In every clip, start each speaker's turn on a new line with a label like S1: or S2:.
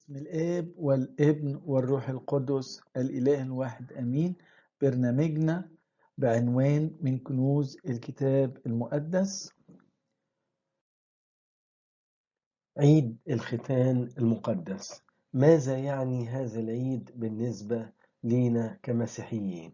S1: باسم الآب والابن والروح القدس الإله الواحد أمين برنامجنا بعنوان من كنوز الكتاب المقدس عيد الختان المقدس ماذا يعني هذا العيد بالنسبة لنا كمسيحيين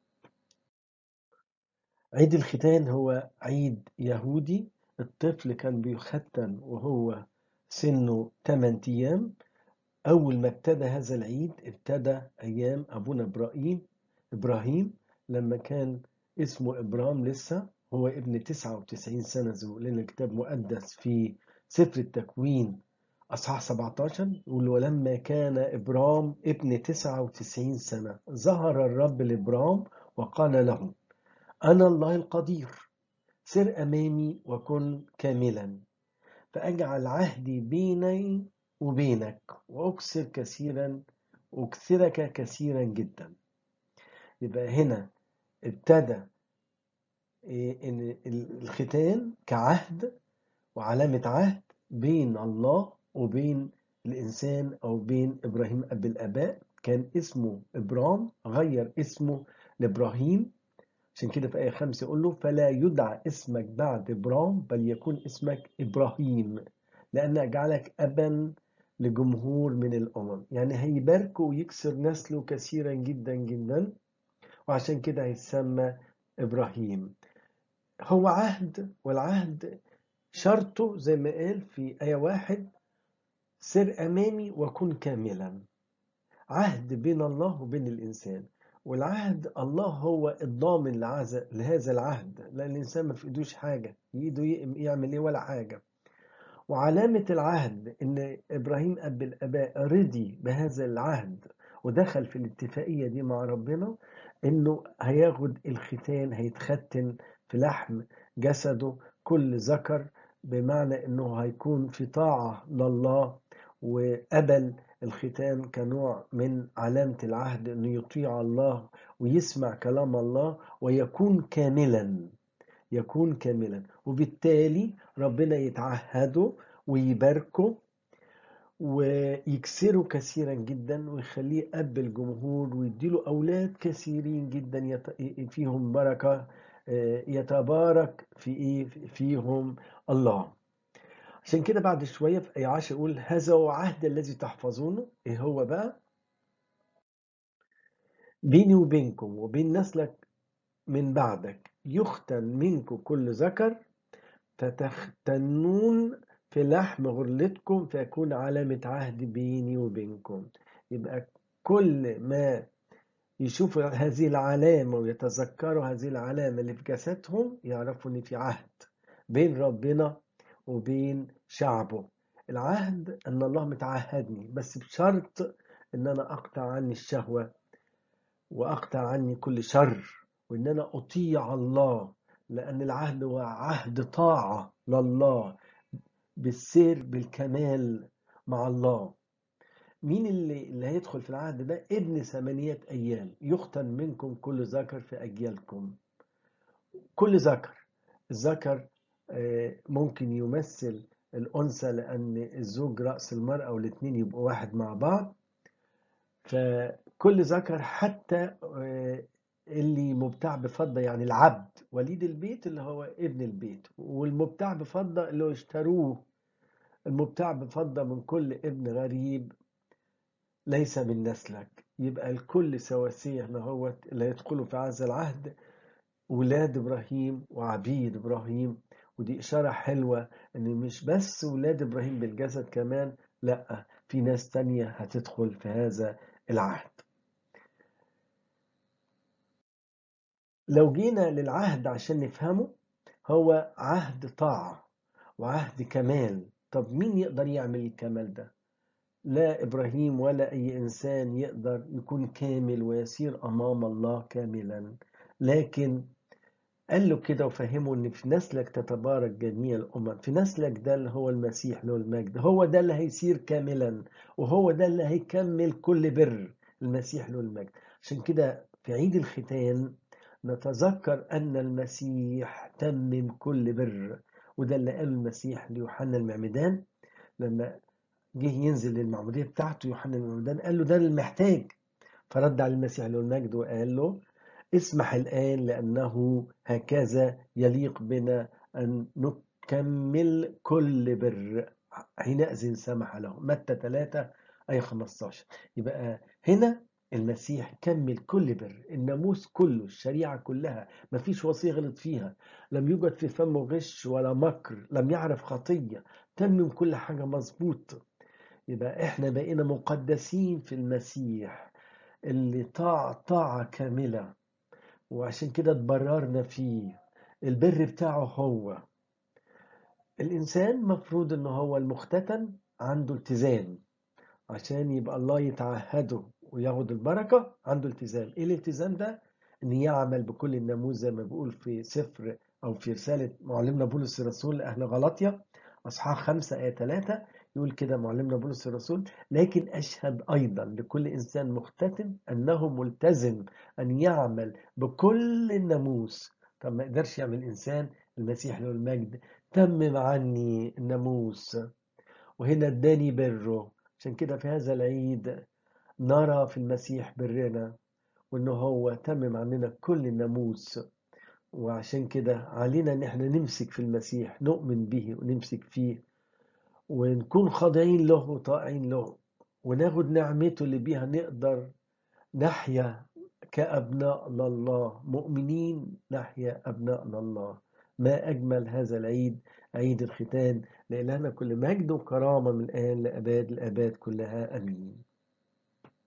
S1: عيد الختان هو عيد يهودي الطفل كان بيختن وهو سنه 8 أيام أول ما ابتدى هذا العيد ابتدى أيام أبونا إبراهيم إبراهيم لما كان اسمه إبرام لسه هو ابن 99 سنة زي ما لنا الكتاب مقدس في سفر التكوين أصحاح 17 يقول ولما كان إبرام ابن 99 سنة ظهر الرب لإبرام وقال له أنا الله القدير سر أمامي وكن كاملا فأجعل عهدي بيني وبينك وأكثر كثيرا أكثرك كثيرا جدا يبقى هنا ابتدى إن الختان كعهد وعلامة عهد بين الله وبين الإنسان أو بين إبراهيم أب الآباء كان اسمه إبرام غير اسمه لإبراهيم عشان كده في آية خمسة يقول له فلا يدعى اسمك بعد إبرام بل يكون اسمك إبراهيم لأن أجعلك أبا لجمهور من الأمم يعني هيباركه ويكسر نسله كثيرا جدا جدا وعشان كده هيسمى إبراهيم هو عهد والعهد شرطه زي ما قال في آية واحد سر أمامي وكن كاملا عهد بين الله وبين الإنسان والعهد الله هو الضامن لهذا العهد لأن الإنسان ما في إيدوش حاجة إيده يعمل إيه ولا حاجة وعلامة العهد إن إبراهيم أب الآباء رضي بهذا العهد ودخل في الاتفاقية دي مع ربنا إنه هياخد الختان هيتختن في لحم جسده كل ذكر بمعنى إنه هيكون في طاعة لله وقبل الختان كنوع من علامة العهد إنه يطيع الله ويسمع كلام الله ويكون كاملا يكون كاملا وبالتالي ربنا يتعهده ويباركه ويكسره كثيرا جدا ويخليه أب الجمهور ويديله أولاد كثيرين جدا فيهم بركة يتبارك في إيه فيهم الله عشان كده بعد شوية في آية 10 يقول هذا هو عهد الذي تحفظونه إيه هو بقى بيني وبينكم وبين نسلك من بعدك يختن منكم كل ذكر فتختنون في لحم غرلتكم فيكون علامة عهد بيني وبينكم يبقى كل ما يشوفوا هذه العلامة ويتذكروا هذه العلامة اللي في جسدهم يعرفوا إن في عهد بين ربنا وبين شعبه العهد أن الله متعهدني بس بشرط أن أنا أقطع عني الشهوة وأقطع عني كل شر وأن أنا أطيع الله لأن العهد هو عهد طاعة لله بالسير بالكمال مع الله مين اللي, اللي هيدخل في العهد ده ابن ثمانية أيام يختن منكم كل ذكر في أجيالكم كل ذكر الذكر ممكن يمثل الأنثى لأن الزوج رأس المرأة والاثنين يبقوا واحد مع بعض فكل ذكر حتى اللي مبتاع بفضة يعني العبد وليد البيت اللي هو ابن البيت والمبتاع بفضة اللي هو اشتروه المبتاع بفضة من كل ابن غريب ليس من نسلك يبقى الكل سواسية هنا هو اللي يدخلوا في هذا العهد ولاد إبراهيم وعبيد إبراهيم ودي إشارة حلوة إن مش بس ولاد إبراهيم بالجسد كمان لأ في ناس تانية هتدخل في هذا العهد لو جينا للعهد عشان نفهمه هو عهد طاعة وعهد كمال طب مين يقدر يعمل الكمال ده لا إبراهيم ولا أي إنسان يقدر يكون كامل ويسير أمام الله كاملا لكن قال له كده وفهمه ان في نسلك تتبارك جميع الامم في نسلك ده اللي هو المسيح له المجد هو ده اللي هيصير كاملا وهو ده اللي هيكمل كل بر المسيح له المجد عشان كده في عيد الختان نتذكر ان المسيح تمم كل بر وده اللي قاله المسيح ليوحنا المعمدان لما جه ينزل للمعمودية بتاعته يوحنا المعمدان قال له ده المحتاج فرد على المسيح له المجد وقال له اسمح الآن لأنه هكذا يليق بنا أن نكمل كل بر حينئذ سمح له متى 3 أي 15 يبقى هنا المسيح كمل كل بر الناموس كله الشريعة كلها ما فيش وصية غلط فيها لم يوجد في فمه غش ولا مكر لم يعرف خطية تمم كل حاجة مظبوط يبقى احنا بقينا مقدسين في المسيح اللي طاع طاعة كاملة وعشان كده اتبررنا فيه البر بتاعه هو الإنسان مفروض إن هو المختتن عنده التزام عشان يبقى الله يتعهده وياخد البركة عنده التزام إيه الالتزام ده؟ إن يعمل بكل الناموس زي ما بيقول في سفر أو في رسالة معلمنا بولس الرسول لأهل غلطية أصحاح 5 آية 3 يقول كده معلمنا بولس الرسول لكن أشهد أيضا لكل إنسان مختتن أنه ملتزم أن يعمل بكل الناموس طب ما يقدرش يعمل إنسان المسيح له المجد تمم عني الناموس وهنا اداني بره عشان كده في هذا العيد نرى في المسيح برنا وانه هو تمم عننا كل الناموس وعشان كده علينا ان احنا نمسك في المسيح نؤمن به ونمسك فيه ونكون خاضعين له وطائعين له وناخد نعمته اللي بيها نقدر نحيا كأبناء لله مؤمنين نحيا أبناء لله ما أجمل هذا العيد عيد الختان لإلهنا كل مجد وكرامة من الآن لأباد الآباد كلها أمين